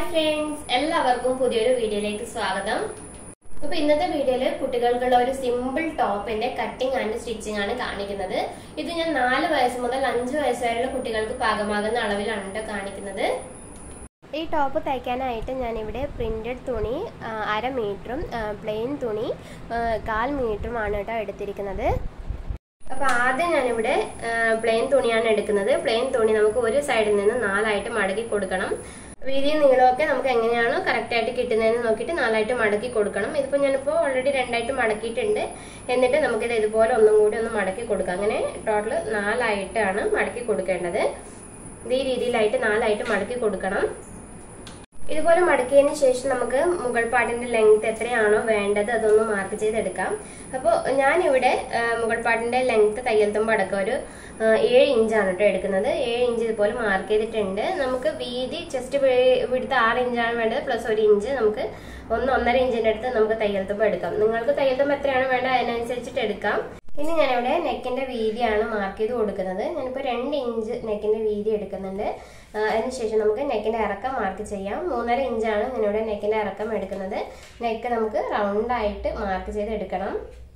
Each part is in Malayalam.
ഫ്രണ്ട്സ് എല്ലാവർക്കും പുതിയൊരു വീഡിയോയിലേക്ക് സ്വാഗതം അപ്പൊ ഇന്നത്തെ വീഡിയോയില് കുട്ടികൾക്കുള്ള ഒരു സിമ്പിൾ ടോപ്പിന്റെ കട്ടിംഗ് ആൻഡ് സ്റ്റിച്ചിങ് ആണ് കാണിക്കുന്നത് ഇത് ഞാൻ നാല് വയസ്സ് മുതൽ അഞ്ച് വയസ്സ് വരെയുള്ള കുട്ടികൾക്ക് പാകമാകുന്ന അളവിലാണ് കേട്ടോ കാണിക്കുന്നത് ഈ ടോപ്പ് തയ്ക്കാനായിട്ട് ഞാനിവിടെ പ്രിന്റഡ് തുണി ആ, അര മീറ്ററും പ്ലെയിൻ തുണി ആ, കാൽ മീറ്ററുമാണ് കേട്ടോ എടുത്തിരിക്കുന്നത് അപ്പൊ ആദ്യം ഞാനിവിടെ പ്ലെയിൻ തുണിയാണ് എടുക്കുന്നത് പ്ലെയിൻ തുണി നമുക്ക് ഒരു സൈഡിൽ നിന്ന് നാലായിട്ട് മടക്കി കൊടുക്കണം വീതിയും നീളമൊക്കെ നമുക്ക് എങ്ങനെയാണോ കറക്റ്റ് ആയിട്ട് കിട്ടുന്നതെന്ന് നോക്കിയിട്ട് നാലായിട്ട് മടക്കി കൊടുക്കണം ഇതിപ്പോ ഞാനിപ്പോ ഓൾറെഡി രണ്ടായിട്ട് മടക്കിയിട്ടുണ്ട് എന്നിട്ട് നമുക്കിത് ഇതുപോലെ ഒന്നും കൂടി ഒന്ന് മടക്കി കൊടുക്കാം അങ്ങനെ ടോട്ടൽ നാലായിട്ടാണ് മടക്കി കൊടുക്കേണ്ടത് ഇത് ഈ രീതിയിലായിട്ട് നാലായിട്ട് മടക്കി കൊടുക്കണം ഇതുപോലെ മടക്കിയതിന് ശേഷം നമുക്ക് മുകൾ പാട്ടിന്റെ ലെങ്ത് എത്രയാണോ വേണ്ടത് അതൊന്ന് മാർക്ക് ചെയ്തെടുക്കാം അപ്പോൾ ഞാനിവിടെ ആ, മുകൾ പാട്ടിന്റെ ലെങ്ത് തയ്യൽ തുമ്പ് അടക്കം ഒരു ആ, ഏഴ് ഇഞ്ചാണ് കേട്ടോ എടുക്കുന്നത് ഏഴ് ഇഞ്ച് ഇതുപോലെ മാർക്ക് ചെയ്തിട്ടുണ്ട് നമുക്ക് വീതി ചെസ്റ്റ് വിടുത്ത് ആറ് ഇഞ്ചാണ് വേണ്ടത് പ്ലസ് ഒരു ഇഞ്ച് നമുക്ക് ഒന്ന് ഒന്നര ഇഞ്ചിന്റെ അടുത്ത് നമുക്ക് തയ്യൽ തുമ്പ് എടുക്കാം നിങ്ങൾക്ക് തയ്യൽ തുമ്പ് എത്രയാണ് വേണ്ടത് അതിനനുസരിച്ചിട്ട് എടുക്കാം ഇനി ഞാനിവിടെ നെക്കിന്റെ വീതിയാണ് മാർക്ക് ചെയ്ത് കൊടുക്കുന്നത് ഞാനിപ്പോൾ രണ്ട് ഇഞ്ച് നെക്കിന്റെ വീതി എടുക്കുന്നുണ്ട് ആ, അതിനുശേഷം നമുക്ക് നെക്കിന്റെ ഇറക്കം മാർക്ക് ചെയ്യാം മൂന്നര ഇഞ്ചാണ് ഞാനിവിടെ നെക്കിന്റെ ഇറക്കം എടുക്കുന്നത് നെക്ക് നമുക്ക് റൗണ്ട് ആയിട്ട് മാർക്ക് ചെയ്ത് എടുക്കണം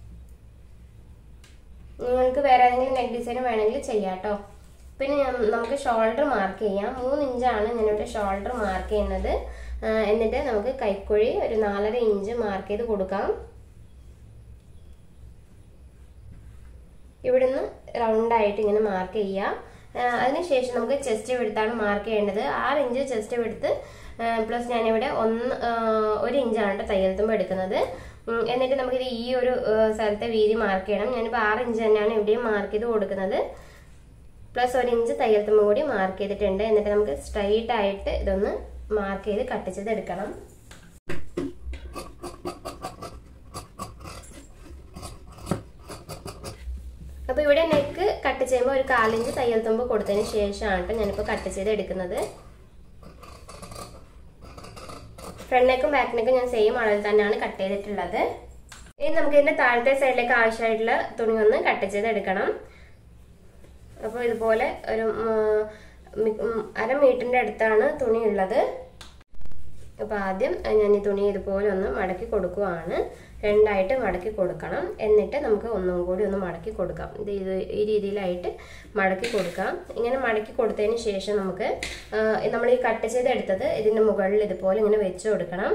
നിങ്ങൾക്ക് വേറെ ഏതെങ്കിലും നെക്ക് ഡിസൈൻ വേണമെങ്കിൽ ചെയ്യാം കേട്ടോ പിന്നെ ഞാൻ- നമുക്ക് ഷോൾഡർ മാർക്ക് ചെയ്യാം മൂന്ന് ഇഞ്ചാണ് ഞാനിവിടെ ഷോൾഡർ മാർക്ക് ചെയ്യുന്നത് ആ, എന്നിട്ട് നമുക്ക് കൈക്കുഴി ഒരു നാലര ഇഞ്ച് മാർക്ക് ചെയ്ത് കൊടുക്കാം ഇവിടുന്ന് റൗണ്ട് ആയിട്ട് ഇങ്ങനെ മാർക്ക് ചെയ്യാം ആ, അതിനുശേഷം നമുക്ക് ചെസ്റ്റ് വെടുത്താണ് മാർക്ക് ചെയ്യേണ്ടത് ആറ് ഇഞ്ച് ചെസ്റ്റ് വെടുത്ത് പ്ലസ് ഞാനിവിടെ ഒന്ന് ആ, ഒരു ഇഞ്ചാണ് കേട്ടോ തയ്യൽ തുമ്പ് എടുക്കുന്നത് ഉം, എന്നിട്ട് നമുക്കിത് ഈ ഒരു ആ, സ്ഥലത്തെ വീതി മാർക്ക് ചെയ്യണം ഞാനിപ്പോൾ ആറ് ഇഞ്ച് തന്നെയാണ് ഇവിടെയും മാർക്ക് ചെയ്ത് കൊടുക്കുന്നത് പ്ലസ് ഒരു ഇഞ്ച് തയ്യൽ തുമ്പ് കൂടി മാർക്ക് ചെയ്തിട്ടുണ്ട് എന്നിട്ട് നമുക്ക് സ്ട്രൈറ്റ് ആയിട്ട് ഇതൊന്ന് മാർക്ക് ചെയ്ത് കട്ട് ചെയ്ത് എടുക്കണം അപ്പൊ ഇവിടെ നെക്ക് കട്ട് ചെയ്യുമ്പോൾ ഒരു കാലിഞ്ച് തയ്യൽ തുമ്പ് കൊടുത്തതിന് ശേഷമാണ് കേട്ടോ ഞാനിപ്പോൾ കട്ട് ചെയ്ത് എടുക്കുന്നത് ഫ്രണ്ട് നെക്കും ബാക്ക് നെക്കും ഞാൻ സെയിം അളവിൽ തന്നെയാണ് കട്ട് ചെയ്തിട്ടുള്ളത് ഇനി നമുക്ക് ഇതിന്റെ താഴത്തെ സൈഡിലേക്ക് ആവശ്യമായിട്ടുള്ള തുണി ഒന്ന് കട്ട് ചെയ്ത് എടുക്കണം അപ്പോൾ ഇതുപോലെ ഒരു ഉം, മി- ഉം, അര മീറ്ററിന്റെ അടുത്താണ് തുണി ഉള്ളത് അപ്പോൾ ആദ്യം ഞാൻ ഈ തുണി ഇതുപോലെ ഒന്ന് മടക്കി കൊടുക്കുവാണ് രണ്ടായിട്ട് മടക്കി കൊടുക്കണം എന്നിട്ട് നമുക്ക് ഒന്നും കൂടി ഒന്ന് മടക്കി കൊടുക്കാം ഇത് ഇത് ഈ രീതിയിലായിട്ട് മടക്കി കൊടുക്കാം ഇങ്ങനെ മടക്കി കൊടുത്തതിന് ശേഷം നമുക്ക് നമ്മൾ ഈ കട്ട് ചെയ്തെടുത്തത് ഇതിൻ്റെ മുകളിൽ ഇതുപോലെ ഇങ്ങനെ വെച്ച് കൊടുക്കണം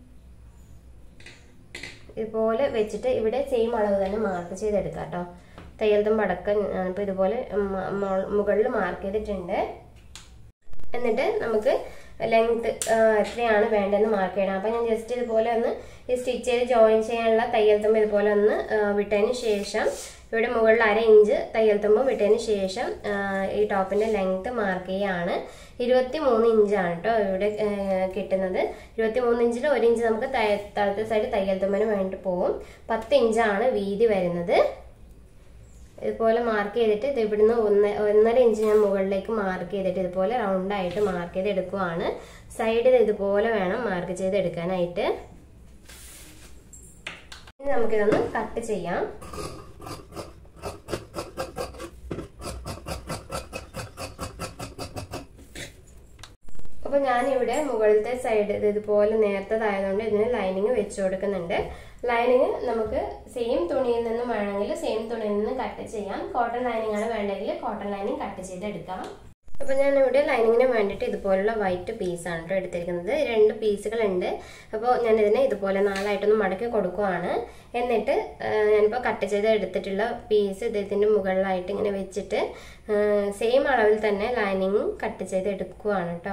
ഇതുപോലെ വെച്ചിട്ട് ഇവിടെ സെയിം അളവ് തന്നെ മാർക്ക് ചെയ്തെടുക്കാം കേട്ടോ തയ്യൽ തുമ്പ് അടക്കം ഞാനിപ്പോൾ ഇതുപോലെ മുകളിൽ മാർക്ക് ചെയ്തിട്ടുണ്ട് എന്നിട്ട് നമുക്ക് ലെങ്ത് എത്രയാണ് വേണ്ടതെന്ന് മാർക്ക് ചെയ്യണം അപ്പം ഞാൻ ജസ്റ്റ് ഇതുപോലെ ഒന്ന് ഈ സ്റ്റിച്ച് ചെയ്ത് ജോയിൻ ചെയ്യാനുള്ള തയ്യൽ തുമ്പ് ഇതുപോലെ ഒന്ന് ആ, വിട്ടതിന് ശേഷം ഇവിടെ മുകളിൽ അര ഇഞ്ച് തയ്യൽ തുമ്പ് വിട്ടതിന് ശേഷം ആ, ഈ ടോപ്പിന്റെ ലെങ്ത് മാർക്ക് ചെയ്യാണ് ഇരുപത്തി മൂന്ന് ഇഞ്ചാണ് കേട്ടോ ഇവിടെ ആ, കിട്ടുന്നത് ഇരുപത്തി മൂന്ന് ഇഞ്ചിൽ ഒരു ഇഞ്ച് നമുക്ക് തയ- തളത്തെ സൈഡ് തയ്യൽ തുമ്പിന് വേണ്ടി പോകും പത്ത് ഇഞ്ചാണ് വീതി വരുന്നത് ഇതുപോലെ മാർക്ക് ചെയ്തിട്ട് ഇത് ഇവിടുന്ന് ഒന്ന് ഒന്നര ഇഞ്ച് ഞാൻ മുകളിലേക്ക് മാർക്ക് ചെയ്തിട്ട് ഇതുപോലെ റൗണ്ട് ആയിട്ട് മാർക്ക് ചെയ്ത് എടുക്കുവാണ് സൈഡിൽ ഇതുപോലെ വേണം മാർക്ക് ചെയ്ത് എടുക്കാനായിട്ട് ഇനി നമുക്കിതൊന്ന് കട്ട് ചെയ്യാം അപ്പൊ ഞാനിവിടെ മുകളിലത്തെ സൈഡ് ഇത് ഇതുപോലെ നേർത്തതായതുകൊണ്ട് ഇതിന് ലൈനിങ് വെച്ച് കൊടുക്കുന്നുണ്ട് ലൈനിങ് നമുക്ക് സെയിം തുണിയിൽ നിന്നും വേണമെങ്കിൽ സെയിം തുണിയിൽ നിന്ന് കട്ട് ചെയ്യാം കോട്ടൺ ലൈനിങ് ആണ് വേണ്ടെങ്കിൽ കോട്ടൺ ലൈനിങ് കട്ട് ചെയ്തെടുക്കാം അപ്പൊ ഞാൻ ഇവിടെ ലൈനിങ്ങിന് വേണ്ടിയിട്ട് ഇതുപോലുള്ള വൈറ്റ് പീസാണ് കേട്ടോ എടുത്തിരിക്കുന്നത് രണ്ട് പീസുകൾ ഉണ്ട് അപ്പോൾ ഞാൻ ഇതിനെ ഇതുപോലെ നാലായിട്ടൊന്ന് മടക്കി കൊടുക്കുവാണ് എന്നിട്ട് ആ, ഞാനിപ്പോൾ കട്ട് ചെയ്ത് എടുത്തിട്ടുള്ള പീസ് ഇതിൻ്റെ മുകളിലായിട്ട് ഇങ്ങനെ വെച്ചിട്ട് സെയിം അളവിൽ തന്നെ ലൈനിങ് കട്ട് ചെയ്ത് എടുക്കുവാണ് കേട്ടോ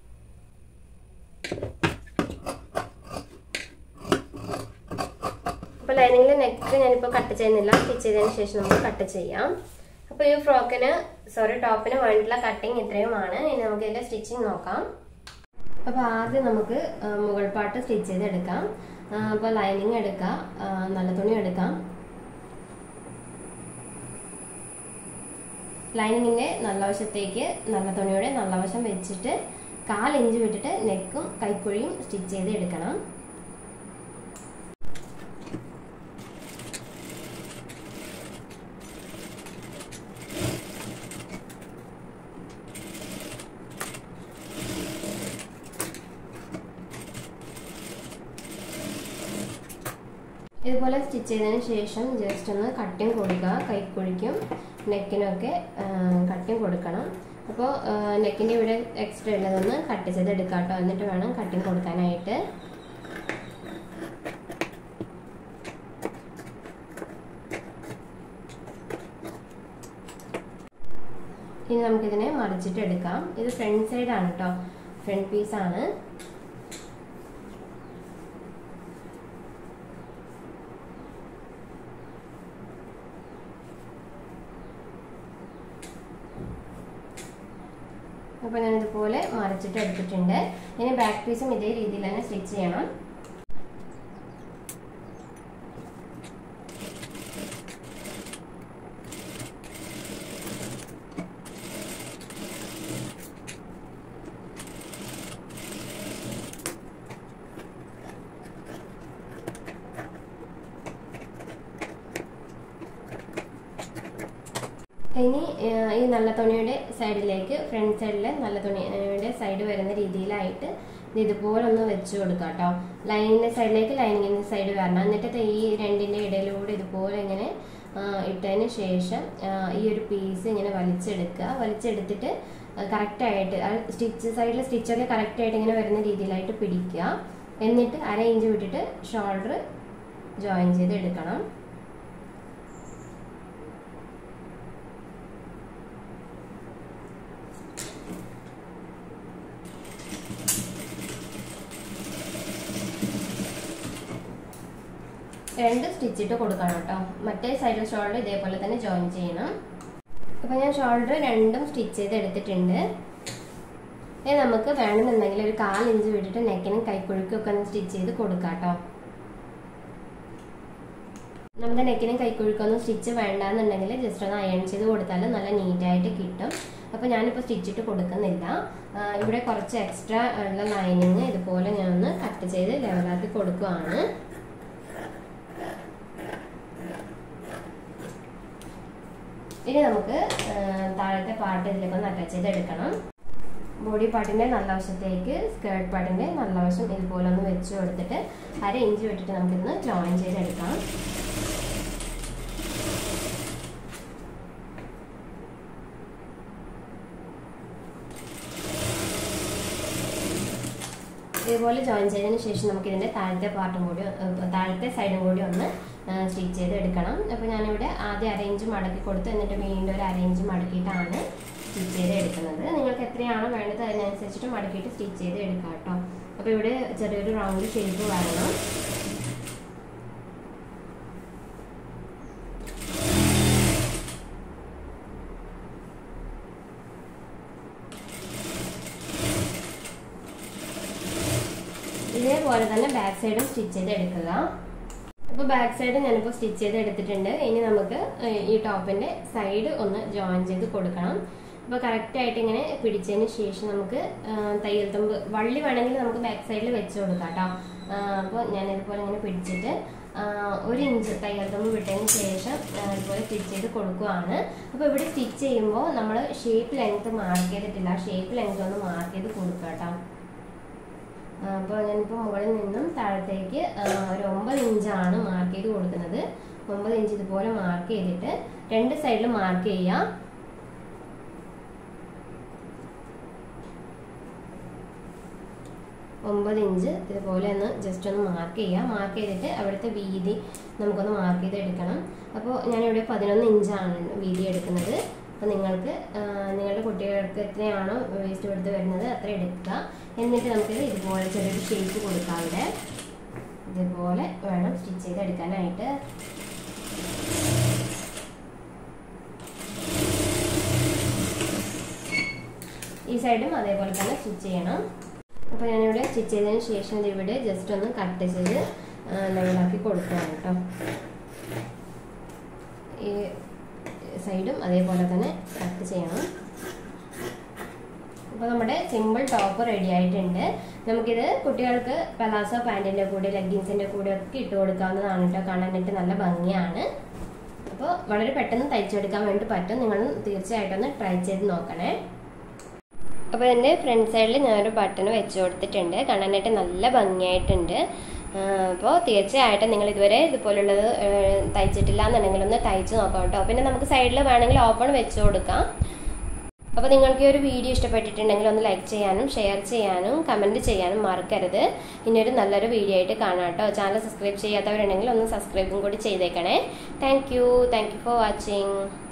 അപ്പോൾ ലൈനിങ്ങിലെ നെക്ക് ഞാനിപ്പോൾ കട്ട് ചെയ്യുന്നില്ല സ്റ്റിച്ച് ചെയ്തതിന് ശേഷം നമുക്ക് കട്ട് ചെയ്യാം അപ്പോൾ ഈ ഫ്രോക്കിന് സോറി ടോപ്പിന് വേണ്ടിയിട്ടുള്ള കട്ടിങ് ഇത്രയുമാണ് ഇനി നമുക്ക് ഇതിന്റെ സ്റ്റിച്ചിങ് നോക്കാം അപ്പോൾ ആദ്യം നമുക്ക് ആ, മുകൾ പാട്ട് സ്റ്റിച്ച് ചെയ്തെടുക്കാം അപ്പോൾ ലൈനിങ് എടുക്കാം ആ, നല്ല തുണി എടുക്കാം ലൈനിങ്ങിന്റെ നല്ല വശത്തേക്ക് നല്ല തുണിയുടെ നല്ല വശം വെച്ചിട്ട് കാൽ ഇഞ്ച് വിട്ടിട്ട് നെക്കും കൈക്കുഴിയും സ്റ്റിച്ച് ചെയ്ത് എടുക്കണം ഇതുപോലെ സ്റ്റിച്ച് ചെയ്തതിന് ശേഷം ജസ്റ്റ് ഒന്ന് കട്ടിങ് കൊടുക്കുക കൈക്കുഴിക്കും നെക്കിനൊക്കെ കട്ടിങ് കൊടുക്കണം അപ്പോൾ നെക്കിൻ്റെ ഇവിടെ എക്സ്ട്രാ ഉള്ളതൊന്ന് കട്ട് ചെയ്ത് എടുക്കാം കേട്ടോ എന്നിട്ട് വേണം കട്ടിങ് കൊടുക്കാനായിട്ട് ഇനി നമുക്കിതിനെ മറിച്ചിട്ട് എടുക്കാം ഇത് ഫ്രണ്ട് സൈഡാണ് കേട്ടോ ഫ്രണ്ട് പീസാണ് അപ്പോൾ ഞാൻ ഇതുപോലെ മറിച്ചിട്ട് എടുത്തിട്ടുണ്ട് ഇനി ബാക്ക് പീസും ഇതേ രീതിയിൽ തന്നെ സ്റ്റിച്ച് ചെയ്യണം ഇനി ഈ നല്ല തുണിയുടെ സൈഡിലേക്ക് ഫ്രണ്ട് സൈഡിലെ നല്ല തുണിയുടെ സൈഡ് വരുന്ന രീതിയിലായിട്ട് ഇത് ഇതുപോലെ ഒന്ന് വെച്ച് കൊടുക്കാം കേട്ടോ ലൈനിന്റെ സൈഡിലേക്ക് ലൈനിങ്ങിന്റെ സൈഡ് വരണം എന്നിട്ട് ഈ രണ്ടിന്റെ ഇടയിലൂടെ ഇതുപോലെ ഇങ്ങനെ ഇട്ടതിന് ശേഷം ഈ ഒരു പീസ് ഇങ്ങനെ വലിച്ചെടുക്കുക വലിച്ചെടുത്തിട്ട് കറക്റ്റായിട്ട് സ്റ്റിച്ച് സൈഡിൽ സ്റ്റിച്ചൊക്കെ കറക്റ്റായിട്ട് ഇങ്ങനെ വരുന്ന രീതിയിലായിട്ട് പിടിക്കുക എന്നിട്ട് അര ഇഞ്ച് വിട്ടിട്ട് ഷോൾഡർ ജോയിൻ ചെയ്ത് എടുക്കണം രണ്ട് സ്റ്റിച്ച് ഇട്ട് കൊടുക്കണം കേട്ടോ മറ്റേ സൈഡ് ഷോൾഡർ ഇതേപോലെ തന്നെ ജോയിൻ ചെയ്യണം അപ്പം ഞാൻ ഷോൾഡർ രണ്ടും സ്റ്റിച്ച് ചെയ്ത് എടുത്തിട്ടുണ്ട് ഇനി നമുക്ക് വേണമെന്നുണ്ടെങ്കിൽ ഒരു കാൽ ഇഞ്ച് വിട്ടിട്ട് നെക്കിനും കൈക്കുഴുക്കും ഒക്കെ ഒന്ന് സ്റ്റിച്ച് ചെയ്ത് കൊടുക്കാം കേട്ടോ നമ്മുടെ നെക്കിനും കൈക്കുഴുക്കൊന്നും സ്റ്റിച്ച് വേണ്ടാന്നുണ്ടെങ്കിൽ ജസ്റ്റ് ഒന്ന് അയൺ ചെയ്ത് കൊടുത്താൽ നല്ല നീറ്റായിട്ട് കിട്ടും അപ്പോൾ ഞാനിപ്പോൾ സ്റ്റിച്ചിട്ട് കൊടുക്കുന്നില്ല ഇവിടെ കുറച്ച് എക്സ്ട്രാ ഉള്ള ലൈനിങ് ഇതുപോലെ ഞാനൊന്ന് കട്ട് ചെയ്ത് ലെവലാക്കി കൊടുക്കുവാണ് ഇനി നമുക്ക് താഴത്തെ പാർട്ട് ഇതിലേക്കൊന്ന് അറ്റാച്ച് ചെയ്ത് എടുക്കണം ബോഡി പാർട്ടിന്റെ നല്ല വശത്തേക്ക് സ്കേർട്ട് പാർട്ടിന്റെ നല്ല വശം ഇതുപോലെ ഒന്ന് വെച്ച് കൊടുത്തിട്ട് അര ഇഞ്ച് വിട്ടിട്ട് നമുക്കിന്ന് ജോയിൻ ചെയ്തെടുക്കാം ഇതേപോലെ ജോയിൻ ചെയ്തതിന് ശേഷം നമുക്ക് ഇതിന്റെ താഴത്തെ പാർട്ടും കൂടി താഴത്തെ സൈഡും കൂടി ഒന്ന് സ്റ്റിച്ച് ചെയ്ത് എടുക്കണം അപ്പോൾ ഞാനിവിടെ ആദ്യം അരയിഞ്ച് മടക്കി കൊടുത്ത് എന്നിട്ട് വീണ്ടും ഒരു അരയിഞ്ച് മടക്കിയിട്ടാണ് സ്റ്റിച്ച് ചെയ്ത് എടുക്കുന്നത് നിങ്ങൾക്ക് എത്രയാണോ വേണ്ടത് അതിനനുസരിച്ചിട്ട് മടക്കിയിട്ട് സ്റ്റിച്ച് ചെയ്ത് എടുക്കാം കേട്ടോ അപ്പോൾ ഇവിടെ ചെറിയൊരു റൗണ്ട് ഷേപ്പ് വരണം ഇതേപോലെ തന്നെ ബാക്ക് സൈഡും സ്റ്റിച്ച് ചെയ്ത് എടുക്കുക അപ്പോൾ ബാക്ക് സൈഡ് ഞാനിപ്പോൾ സ്റ്റിച്ച് ചെയ്ത് എടുത്തിട്ടുണ്ട് ഇനി നമുക്ക് ഈ ടോപ്പിന്റെ സൈഡ് ഒന്ന് ജോയിൻ ചെയ്ത് കൊടുക്കണം അപ്പോൾ കറക്റ്റ് ആയിട്ട് ഇങ്ങനെ പിടിച്ചതിന് ശേഷം നമുക്ക് തയ്യൽ തുമ്പ് വള്ളി വേണമെങ്കിൽ നമുക്ക് ബാക്ക് സൈഡിൽ വെച്ച് കൊടുക്കാം കേട്ടോ അപ്പോൾ ഞാൻ ഇതുപോലെ ഇങ്ങനെ പിടിച്ചിട്ട് ഒരു ഇഞ്ച് തയ്യൽ തുമ്പ് വിട്ടതിന് ശേഷം ഇതുപോലെ സ്റ്റിച്ച് ചെയ്ത് കൊടുക്കുകയാണ് അപ്പോൾ ഇവിടെ സ്റ്റിച്ച് ചെയ്യുമ്പോൾ നമ്മൾ ഷേപ്പ് ലെങ്ത് മാർക്ക് ചെയ്തിട്ടില്ല ഷേപ്പ് ലെങ്ത് ഒന്ന് മാർക്ക് ചെയ്ത് കൊടുക്കുക കേട്ടോ അപ്പോൾ ഞാനിപ്പോൾ മുകളിൽ നിന്നും താഴത്തേക്ക് ഒരു ഒമ്പത് ഇഞ്ചാണ് മാർക്ക് ചെയ്ത് കൊടുക്കുന്നത് ഒമ്പത് ഇഞ്ച് ഇതുപോലെ മാർക്ക് ചെയ്തിട്ട് രണ്ട് സൈഡിൽ മാർക്ക് ചെയ്യാം ഒമ്പത് ഇഞ്ച് ഇതുപോലെ ഒന്ന് ജസ്റ്റ് ഒന്ന് മാർക്ക് ചെയ്യാം മാർക്ക് ചെയ്തിട്ട് അവിടുത്തെ വീതി നമുക്കൊന്ന് മാർക്ക് ചെയ്ത് എടുക്കണം അപ്പോൾ ഞാനിവിടെ പതിനൊന്ന് ഇഞ്ചാണ് വീതി എടുക്കുന്നത് അപ്പോൾ നിങ്ങൾക്ക് നിങ്ങളുടെ കുട്ടികൾക്ക് എത്രയാണോ വേസ്റ്റ് എടുത്ത് വരുന്നത് അത്ര എടുക്കുക എന്നിട്ട് നമുക്കിത് ഇതുപോലെ ചെറിയൊരു ഷേപ്പ് കൊടുക്കാം അവിടെ ഇതുപോലെ വേണം സ്റ്റിച്ച് ചെയ്ത് എടുക്കാനായിട്ട് ഈ സൈഡും അതേപോലെ തന്നെ സ്റ്റിച്ച് ചെയ്യണം അപ്പോൾ ഞാനിവിടെ സ്റ്റിച്ച് ചെയ്തതിന് ശേഷം ഇവിടെ ജസ്റ്റ് ഒന്ന് കട്ട് ചെയ്ത് ലെവലാക്കി കൊടുക്കുകയാണ് കേട്ടോ ഈ സൈഡും അതേപോലെ തന്നെ കട്ട് ചെയ്യണം അപ്പോൾ നമ്മുടെ സിമ്പിൾ ടോപ്പ് റെഡി ആയിട്ടുണ്ട് നമുക്കിത് കുട്ടികൾക്ക് പലാസോ പാൻറ്റിൻ്റെ കൂടെ ലെഗിൻസിൻ്റെ കൂടെ ഒക്കെ ഇട്ട് കൊടുക്കാവുന്നതാണ് കേട്ടോ കാണാനായിട്ട് നല്ല ഭംഗിയാണ് അപ്പോൾ വളരെ പെട്ടെന്ന് തയ്ച്ചെടുക്കാൻ വേണ്ടി പറ്റും നിങ്ങൾ തീർച്ചയായിട്ടും ഒന്ന് ട്രൈ ചെയ്ത് നോക്കണേ അപ്പോൾ എൻ്റെ ഫ്രണ്ട് സൈഡിൽ ഞാനൊരു ബട്ടൺ വെച്ച് കൊടുത്തിട്ടുണ്ട് കാണാനായിട്ട് നല്ല ഭംഗിയായിട്ടുണ്ട് അപ്പോൾ തീർച്ചയായിട്ടും നിങ്ങൾ ഇതുവരെ ഇതുപോലുള്ളത് ഏഹ്, തയ്ച്ചിട്ടില്ല എന്നുണ്ടെങ്കിൽ ഒന്ന് തയ്ച്ച് നോക്കാം കേട്ടോ പിന്നെ നമുക്ക് സൈഡിൽ വേണമെങ്കിൽ ഓപ്പൺ വെച്ച് കൊടുക്കാം അപ്പോൾ നിങ്ങൾക്ക് ഈ ഒരു വീഡിയോ ഇഷ്ടപ്പെട്ടിട്ടുണ്ടെങ്കിൽ ഒന്ന് ലൈക്ക് ചെയ്യാനും ഷെയർ ചെയ്യാനും കമൻറ്റ് ചെയ്യാനും മറക്കരുത് ഇനിയൊരു നല്ലൊരു വീഡിയോ ആയിട്ട് കാണാം കേട്ടോ ചാനൽ സബ്സ്ക്രൈബ് ചെയ്യാത്തവരുണ്ടെങ്കിൽ ഒന്ന് സബ്സ്ക്രൈബും കൂടി ചെയ്തേക്കണേ thank you thank you for watching